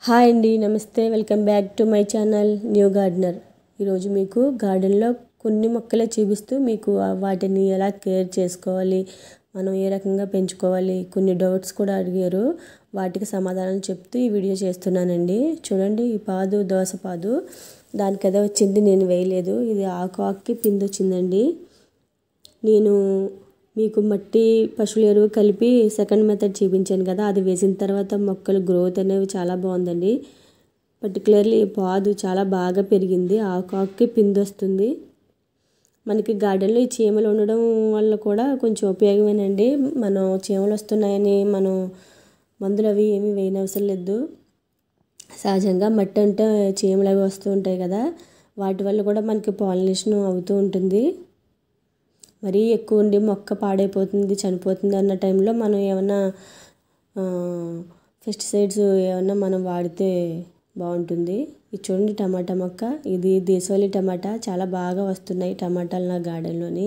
hi అండి నమస్తే welcome back to my channel new gardener ఈరోజు మీకు గార్డెన్లో కొన్ని మొక్కలే చూపిస్తూ మీకు ఆ వాటిని ఎలా కేర్ చేసుకోవాలి మనం ఏ రకంగా పెంచుకోవాలి కొన్ని డౌట్స్ కూడా అడిగారు వాటికి సమాధానం చెప్తూ ఈ వీడియో చేస్తున్నానండి చూడండి ఈ పాదు దోస పాదు దానికి అదే వచ్చింది నేను వేయలేదు ఇది ఆకు ఆకుకి పిండి వచ్చిందండి నేను మీకు మట్టి పశువుల ఎరువు కలిపి సెకండ్ మెథడ్ చూపించాను కదా అది వేసిన తర్వాత మొక్కలు గ్రోత్ అనేవి చాలా బాగుందండి పర్టికులర్లీ పాదు చాలా బాగా పెరిగింది ఆకు ఆకుకి పిండి వస్తుంది మనకి గార్డెన్లో ఈ చీమలు ఉండడం వల్ల కూడా కొంచెం ఉపయోగమేనండి మనం చీమలు వస్తున్నాయని మనం మందులు అవి ఏమీ వేయనవసరం లేదు సహజంగా మట్టి అంటే చీమలు అవి వస్తూ ఉంటాయి కదా వాటి వల్ల కూడా మనకి పాలినేషన్ అవుతూ ఉంటుంది మరీ ఎక్కువ ఉండి మొక్క పాడైపోతుంది చనిపోతుంది అన్న టైంలో మనం ఏమన్నా పెస్టిసైడ్స్ ఏమన్నా మనం వాడితే బాగుంటుంది ఇది చూడండి టమాటా మొక్క ఇది దేశవాళీ టమాటా చాలా బాగా వస్తున్నాయి టమాటాలు నా గార్డెన్లోని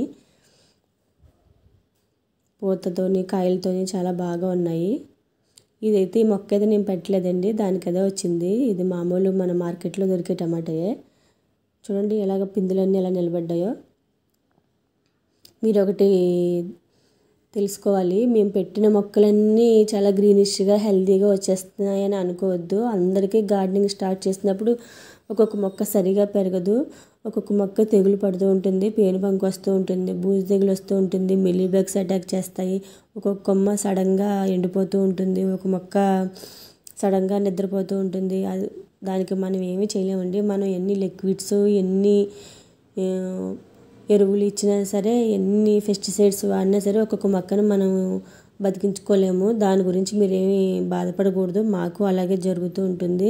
పూతతోని కాయలతోని చాలా బాగా ఉన్నాయి ఇదైతే ఈ మొక్క అయితే నేను పెట్టలేదండి దానికి అదే వచ్చింది ఇది మామూలు మన మార్కెట్లో దొరికే టమాటాయే చూడండి ఎలాగ పిందులన్నీ ఎలా నిలబడ్డాయో మీరు ఒకటి తెలుసుకోవాలి మేము పెట్టిన మొక్కలన్నీ చాలా గ్రీనిష్గా హెల్తీగా వచ్చేస్తున్నాయని అనుకోవద్దు అందరికీ గార్డెనింగ్ స్టార్ట్ చేసినప్పుడు ఒక్కొక్క మొక్క సరిగా పెరగదు ఒక్కొక్క మొక్క తెగులు పడుతూ ఉంటుంది పేను బంకు వస్తూ ఉంటుంది బూజు తెగులు వస్తూ ఉంటుంది మిల్లీ బగ్స్ అటాక్ చేస్తాయి ఒక్కొక్క కొమ్మ సడన్గా ఎండిపోతూ ఉంటుంది ఒక మొక్క సడన్గా నిద్రపోతూ ఉంటుంది అది దానికి మనం ఏమీ చేయలేమండి మనం ఎన్ని లిక్విడ్స్ ఎన్ని ఎరువులు ఇచ్చినా సరే ఎన్ని పెస్టిసైడ్స్ వాడినా సరే ఒక్కొక్క మొక్కను మనం బతికించుకోలేము దాని గురించి మీరేమీ బాధపడకూడదు మాకు అలాగే జరుగుతూ ఉంటుంది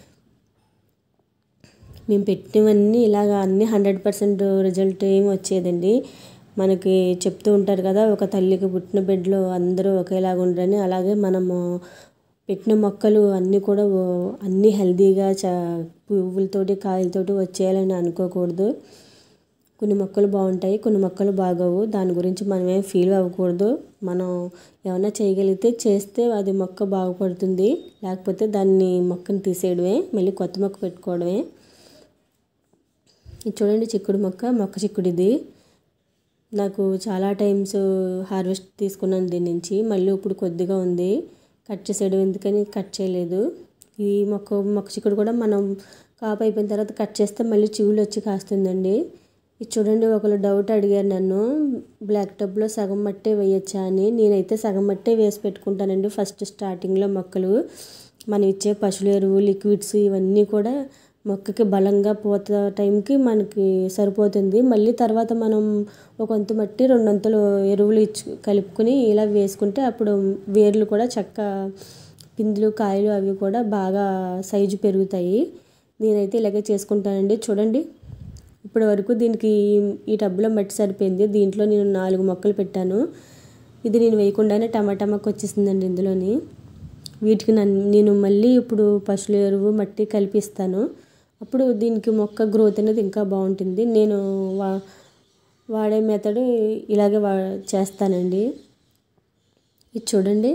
మేము పెట్టినవన్నీ ఇలాగ అన్నీ హండ్రెడ్ పర్సెంట్ రిజల్ట్ ఏమి వచ్చేదండి మనకి చెప్తూ ఉంటారు కదా ఒక తల్లికి పుట్టిన బిడ్డలు అందరూ ఒకేలాగా ఉండరని అలాగే మనము పెట్టిన మొక్కలు అన్నీ కూడా అన్నీ హెల్తీగా చ పువ్వులతోటి కాయలతోటి వచ్చేయాలని అనుకోకూడదు కొన్ని మొక్కలు బాగుంటాయి కొన్ని మొక్కలు బాగోవు దాని గురించి మనం ఏం ఫీల్ అవ్వకూడదు మనం ఏమైనా చేయగలిగితే చేస్తే అది మొక్క బాగుపడుతుంది లేకపోతే దాన్ని మొక్కను తీసేయడమే మళ్ళీ కొత్త మొక్క పెట్టుకోవడమే ఇది చూడండి చిక్కుడు మొక్క మొక్క చిక్కుడు ఇది నాకు చాలా టైమ్స్ హార్వెస్ట్ తీసుకున్నాను దీని నుంచి మళ్ళీ ఇప్పుడు కొద్దిగా ఉంది కట్ చేసేయడం ఎందుకని కట్ చేయలేదు ఈ మొక్క మొక్క చిక్కుడు కూడా మనం కాపు అయిపోయిన తర్వాత కట్ చేస్తే మళ్ళీ చిగులు వచ్చి కాస్తుందండి ఇది చూడండి ఒకరు డౌట్ అడిగారు నన్ను బ్లాక్ టబ్లో సగం మట్టే వేయచ్చా అని నేనైతే సగం మట్టే వేసి పెట్టుకుంటానండి ఫస్ట్ స్టార్టింగ్లో మొక్కలు మనం ఇచ్చే పశువుల ఎరువు లిక్విడ్స్ ఇవన్నీ కూడా మొక్కకి బలంగా పోత టైంకి మనకి సరిపోతుంది మళ్ళీ తర్వాత మనం ఒక వంతు మట్టి రెండొంతులు ఎరువులు ఇచ్చి కలుపుకొని ఇలా వేసుకుంటే అప్పుడు వేర్లు కూడా చక్క పిందులు కాయలు అవి కూడా బాగా సైజు పెరుగుతాయి నేనైతే ఇలాగే చేసుకుంటానండి చూడండి ఇప్పటి వరకు దీనికి ఈ టబ్లో మట్టి సరిపోయింది దీంట్లో నేను నాలుగు మొక్కలు పెట్టాను ఇది నేను వేయకుండానే టమాటా మొక్క వచ్చేసిందండి ఇందులోని వీటికి నేను మళ్ళీ ఇప్పుడు పశువుల ఎరువు మట్టి కలిపిస్తాను అప్పుడు దీనికి మొక్క గ్రోత్ అనేది ఇంకా బాగుంటుంది నేను వా వాడే మెథడ్ ఇలాగే వా చేస్తానండి ఇది చూడండి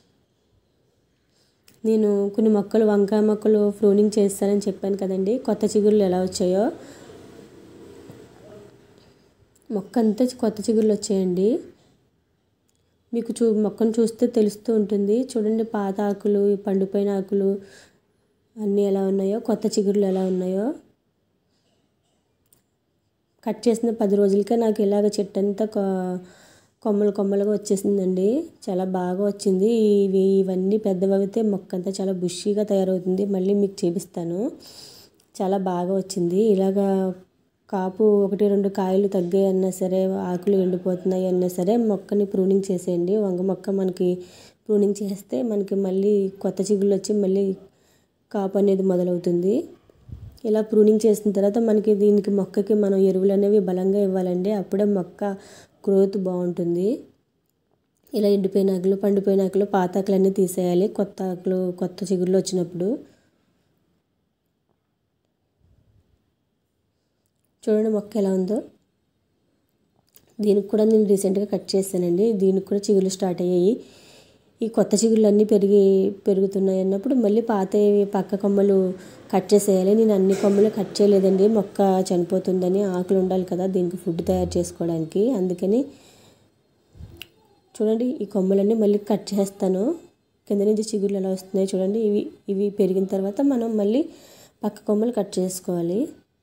నేను కొన్ని మొక్కలు వంకాయ మొక్కలు ఫ్రూనింగ్ చేస్తానని చెప్పాను కదండి కొత్త చిగుళ్ళు ఎలా వచ్చాయో మొక్క అంతా కొత్త చిగుళ్ళు వచ్చాయండి మీకు చూ మొక్కను చూస్తే తెలుస్తూ ఉంటుంది చూడండి పాత ఆకులు పండిపోయిన ఆకులు అన్నీ ఎలా ఉన్నాయో కొత్త చిగురులు ఎలా ఉన్నాయో కట్ చేసిన పది రోజులకే నాకు ఇలాగ చెట్టు అంతా కొమ్మలు కొమ్మలుగా వచ్చేసిందండి చాలా బాగా వచ్చింది ఇవి ఇవన్నీ పెద్దవైతే మొక్క అంతా చాలా బుషీగా తయారవుతుంది మళ్ళీ మీకు చూపిస్తాను చాలా బాగా వచ్చింది ఇలాగా కాపు ఒకటి రెండు కాయలు తగ్గాయి అన్నా సరే ఆకులు ఎండిపోతున్నాయి అన్నా సరే మొక్కని ప్రూనింగ్ చేసేయండి వంగ మొక్క మనకి ప్రూనింగ్ చేస్తే మనకి మళ్ళీ కొత్త చిగుళ్ళు వచ్చి మళ్ళీ కాపు అనేది మొదలవుతుంది ఇలా ప్రూనింగ్ చేసిన తర్వాత మనకి దీనికి మొక్కకి మనం ఎరువులు అనేవి బలంగా ఇవ్వాలండి అప్పుడే మొక్క గ్రోత్ బాగుంటుంది ఇలా ఎండిపోయిన ఆకులు పండిపోయిన ఆకులు పాత ఆకులన్నీ తీసేయాలి కొత్త ఆకులు కొత్త చిగుళ్ళు వచ్చినప్పుడు చూడండి మొక్క ఎలా ఉందో దీనికి కూడా నేను రీసెంట్గా కట్ చేశానండి దీనికి కూడా చిగులు స్టార్ట్ అయ్యాయి ఈ కొత్త చిగుళ్ళు అన్నీ పెరిగి పెరుగుతున్నాయి అన్నప్పుడు మళ్ళీ పాతవి పక్క కొమ్మలు కట్ చేసేయాలి నేను అన్ని కొమ్మలు కట్ చేయలేదండి మొక్క చనిపోతుందని ఆకులు ఉండాలి కదా దీనికి ఫుడ్ తయారు చేసుకోవడానికి అందుకని చూడండి ఈ కొమ్మలన్నీ మళ్ళీ కట్ చేస్తాను కింద నుంచి చిగుళ్ళు ఎలా వస్తున్నాయి చూడండి ఇవి ఇవి పెరిగిన తర్వాత మనం మళ్ళీ పక్క కొమ్మలు కట్ చేసుకోవాలి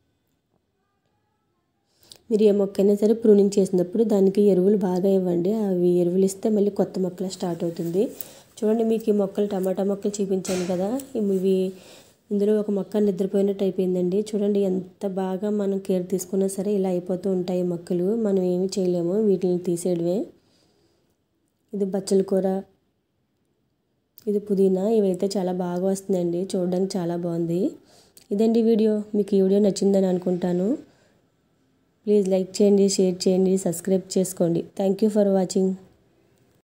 మీరు ఏ మొక్కైనా సరే ప్రూనింగ్ చేసినప్పుడు దానికి ఎరువులు బాగా ఇవ్వండి అవి ఎరువులు ఇస్తే మళ్ళీ కొత్త మొక్కలు స్టార్ట్ అవుతుంది చూడండి మీకు ఈ మొక్కలు టమాటా మొక్కలు చూపించాను కదా ఇవి ఇందులో ఒక మొక్క నిద్రపోయినట్టు అయిపోయిందండి చూడండి ఎంత బాగా మనం కేర్ తీసుకున్నా సరే ఇలా అయిపోతూ ఉంటాయి మొక్కలు మనం ఏమి చేయలేము వీటిని తీసేయడమే ఇది బచ్చల కూర ఇది పుదీనా ఇవైతే చాలా బాగా వస్తుందండి చూడడానికి చాలా బాగుంది ఇదండి వీడియో మీకు ఈ వీడియో నచ్చిందని అనుకుంటాను ప్లీజ్ లైక్ చేయండి షేర్ చేయండి సబ్స్క్రైబ్ చేసుకోండి థ్యాంక్ యూ ఫర్ వాచింగ్